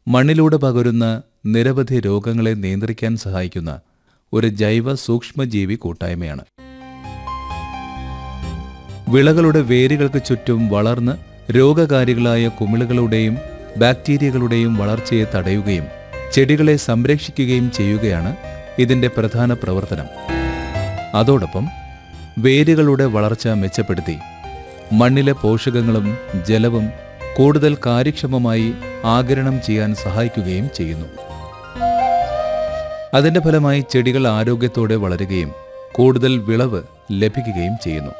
മണ്ണിലൂടെ പകരുന്ന നിരവധി രോഗങ്ങളെ നിയന്ത്രിക്കാൻ സഹായിക്കുന്ന ഒരു ജൈവ സൂക്ഷ്മജീവി കൂട്ടായ്മയാണ് വിളകളുടെ വേരുകൾക്ക് ചുറ്റും വളർന്ന് രോഗകാരികളായ കുമിളുകളുടെയും ബാക്ടീരിയകളുടെയും വളർച്ചയെ തടയുകയും ചെടികളെ സംരക്ഷിക്കുകയും ചെയ്യുകയാണ് ഇതിന്റെ പ്രധാന പ്രവർത്തനം അതോടൊപ്പം വേരുകളുടെ വളർച്ച മെച്ചപ്പെടുത്തി മണ്ണിലെ പോഷകങ്ങളും ജലവും കൂടുതൽ കാര്യക്ഷമമായി ആഗിരണം ചെയ്യാൻ സഹായിക്കുകയും ചെയ്യുന്നു അതിന്റെ ഫലമായി ചെടികൾ ആരോഗ്യത്തോടെ വളരുകയും കൂടുതൽ വിളവ് ലഭിക്കുകയും ചെയ്യുന്നു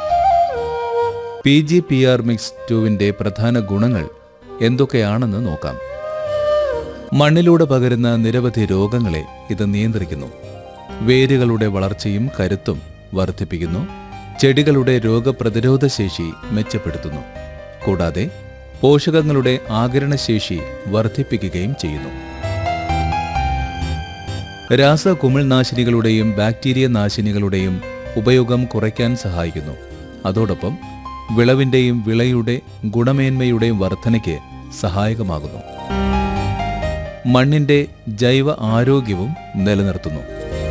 P G P R mix ടുവിന്റെ പ്രധാന ഗുണങ്ങൾ എന്തൊക്കെയാണെന്ന് നോക്കാം മണ്ണിലൂടെ പകരുന്ന നിരവധി രോഗങ്ങളെ ഇത് നിയന്ത്രിക്കുന്നു വേരുകളുടെ വളർച്ചയും കരുത്തും വർദ്ധിപ്പിക്കുന്നു ചെടികളുടെ രോഗപ്രതിരോധ ശേഷി മെച്ചപ്പെടുത്തുന്നു കൂടാതെ പോഷകങ്ങളുടെ ആഗിരണശേഷി വർദ്ധിപ്പിക്കുകയും ചെയ്യുന്നു രാസ കുമിൾനാശിനികളുടെയും ബാക്ടീരിയ നാശിനികളുടെയും ഉപയോഗം കുറയ്ക്കാൻ സഹായിക്കുന്നു അതോടൊപ്പം വിളവിന്റെയും വിളയുടെ ഗുണമേന്മയുടെയും വർധനയ്ക്ക് സഹായകമാകുന്നു മണ്ണിന്റെ ജൈവ ആരോഗ്യവും നിലനിർത്തുന്നു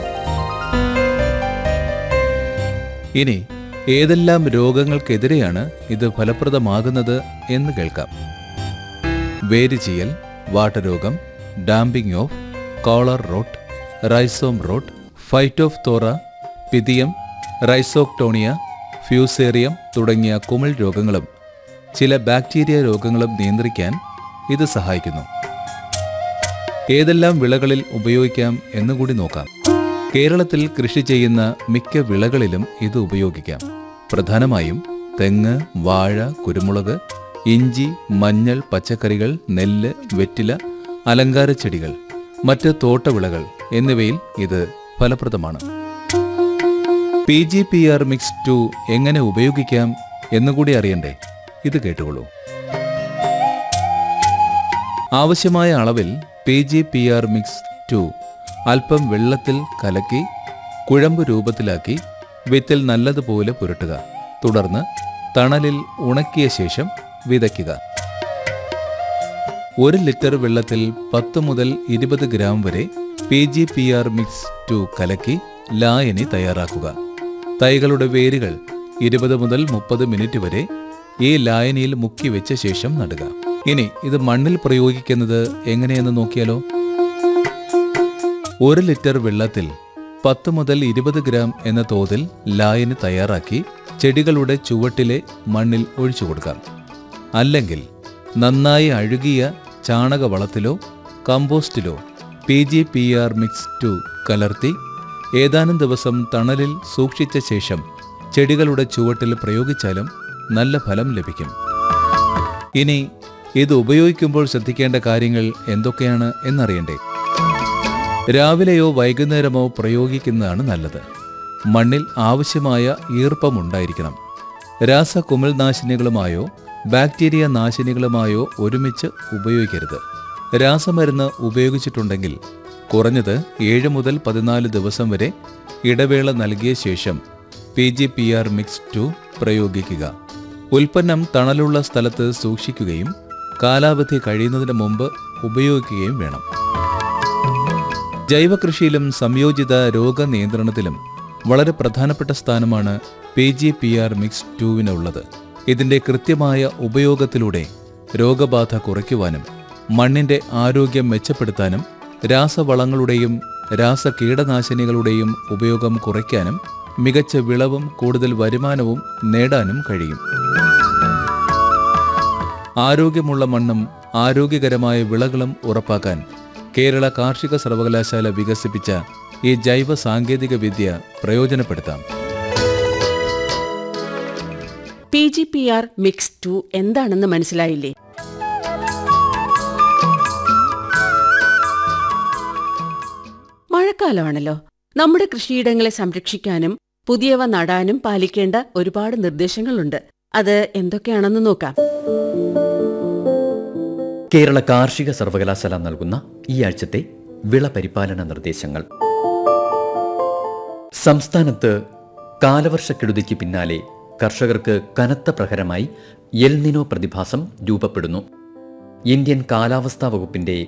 ഇനി ഏതെല്ലാം രോഗങ്ങൾക്കെതിരെയാണ് ഇത് ഫലപ്രദമാകുന്നത് എന്ന് കേൾക്കാം വേരുചീയൽ വാട്ടരോഗം damping off collar rot rhizome rot Phytophthora Pythium Rhizoctonia Fusarium തുടങ്ങിയ കുമിൾ രോഗങ്ങളും ചില ബാക്ടീരിയ രോഗങ്ങളും നിയന്ത്രിക്കാൻ ഇത് സഹായിക്കുന്നു ഏതെല്ലാം വിളകളിൽ ഉപയോഗിക്കാം എന്നുകൂടി നോക്കാം കേരളത്തിൽ കൃഷി ചെയ്യുന്ന മിക്ക വിളകളിലും ഇത് ഉപയോഗിക്കാം പ്രധാനമായും തെങ്ങ് വാഴ കുരുമുളക് ഇഞ്ചി മഞ്ഞൾ പച്ചക്കറികൾ നെല്ല് വെറ്റില അലങ്കാര ചെടികൾ മറ്റ് തോട്ടവിളകൾ എന്നിവയിൽ ഇത് ഫലപ്രദമാണ് P G P R mix two എങ്ങനെ ഉപയോഗിക്കാം എന്നുകൂടി അറിയണ്ടേ ഇത് കേട്ടുകൊള്ളൂ ആവശ്യമായ അളവിൽ P G P R mix two അല്പം വെള്ളത്തിൽ കലക്കി കുഴമ്പ് രൂപത്തിലാക്കി വിത്തിൽ നല്ലതുപോലെ പുരട്ടുക തുടർന്ന് തണലിൽ ഉണക്കിയ ശേഷം വിതയ്ക്കുക ഒരു ലിറ്റർ വെള്ളത്തിൽ പത്ത് മുതൽ ഇരുപത് ഗ്രാം വരെ P G P R mix two കലക്കി ലായനി തയ്യാറാക്കുക തൈകളുടെ വേരുകൾ ഇരുപത് മുതൽ മുപ്പത് മിനിറ്റ് വരെ ഈ ലായനിയിൽ മുക്കി വെച്ച ശേഷം നടുക ഇനി ഇത് മണ്ണിൽ പ്രയോഗിക്കുന്നത് എങ്ങനെയെന്ന് നോക്കിയാലോ ഒരു ലിറ്റർ വെള്ളത്തിൽ പത്ത് മുതൽ ഇരുപത് ഗ്രാം എന്ന തോതിൽ ലായനി തയ്യാറാക്കി ചെടികളുടെ ചുവട്ടിലെ മണ്ണിൽ ഒഴിച്ചു കൊടുക്കാം അല്ലെങ്കിൽ നന്നായി അഴുകിയ ചാണകവളത്തിലോ കമ്പോസ്റ്റിലോ P G P R mix two കലർത്തി ഏതാനും ദിവസം തണലിൽ സൂക്ഷിച്ച ശേഷം ചെടികളുടെ ചുവട്ടിൽ പ്രയോഗിച്ചാലും നല്ല ഫലം ലഭിക്കും ഇനി ഇത് ഉപയോഗിക്കുമ്പോൾ ശ്രദ്ധിക്കേണ്ട കാര്യങ്ങൾ എന്തൊക്കെയാണ് എന്നറിയണ്ടേ രാവിലെയോ വൈകുന്നേരമോ പ്രയോഗിക്കുന്നതാണ് നല്ലത് മണ്ണിൽ ആവശ്യമായ ഈർപ്പമുണ്ടായിരിക്കണം രാസ കുമിൾനാശിനികളുമായോ ബാക്ടീരിയ നാശിനികളുമായോ ഒരുമിച്ച് ഉപയോഗിക്കരുത് രാസമരുന്ന് ഉപയോഗിച്ചിട്ടുണ്ടെങ്കിൽ കുറഞ്ഞത് ഏഴ് മുതൽ പതിനാല് ദിവസം വരെ ഇടവേള നൽകിയ ശേഷം P G P R mix two പ്രയോഗിക്കുക ഉൽപ്പന്നം തണലുള്ള സ്ഥലത്ത് സൂക്ഷിക്കുകയും കാലാവധി കഴിയുന്നതിന് മുമ്പ് ഉപയോഗിക്കുകയും വേണം ജൈവകൃഷിയിലും സംയോജിത രോഗനിയന്ത്രണത്തിലും വളരെ പ്രധാനപ്പെട്ട സ്ഥാനമാണ് P G P R mix ടുവിനുള്ളത് ഇതിന്റെ കൃത്യമായ ഉപയോഗത്തിലൂടെ രോഗബാധ കുറയ്ക്കുവാനും മണ്ണിന്റെ ആരോഗ്യം മെച്ചപ്പെടുത്താനും രാസവളങ്ങളുടെയും രാസ കീടനാശിനികളുടെയും ഉപയോഗം കുറയ്ക്കാനും മികച്ച വിളവും കൂടുതൽ വരുമാനവും നേടാനും കഴിയും ആരോഗ്യമുള്ള മണ്ണും ആരോഗ്യകരമായ വിളകളും ഉറപ്പാക്കാൻ കേരള കാർഷിക സർവകലാശാല വികസിപ്പിച്ച ഈ ജൈവ സാങ്കേതിക വിദ്യ പ്രയോജനപ്പെടുത്താം P G P R mix two എന്താണെന്ന് മനസ്സിലായില്ലേ മഴക്കാലമാണല്ലോ നമ്മുടെ കൃഷിയിടങ്ങളെ സംരക്ഷിക്കാനും പുതിയവ നടാനും പാലിക്കേണ്ട ഒരുപാട് നിർദ്ദേശങ്ങളുണ്ട് അത് എന്തൊക്കെയാണെന്ന് നോക്കാം കേരള കാർഷിക സർവകലാശാല നൽകുന്ന ഈ ആഴ്ചത്തെ വിള പരിപാലന നിർദ്ദേശങ്ങൾ സംസ്ഥാനത്ത് കാലവർഷക്കെടുതിക്ക് പിന്നാലെ കർഷകർക്ക് കനത്ത പ്രഹരമായി എൽനിനോ പ്രതിഭാസം രൂപപ്പെടുന്നു ഇന്ത്യൻ കാലാവസ്ഥാ വകുപ്പിന്റെ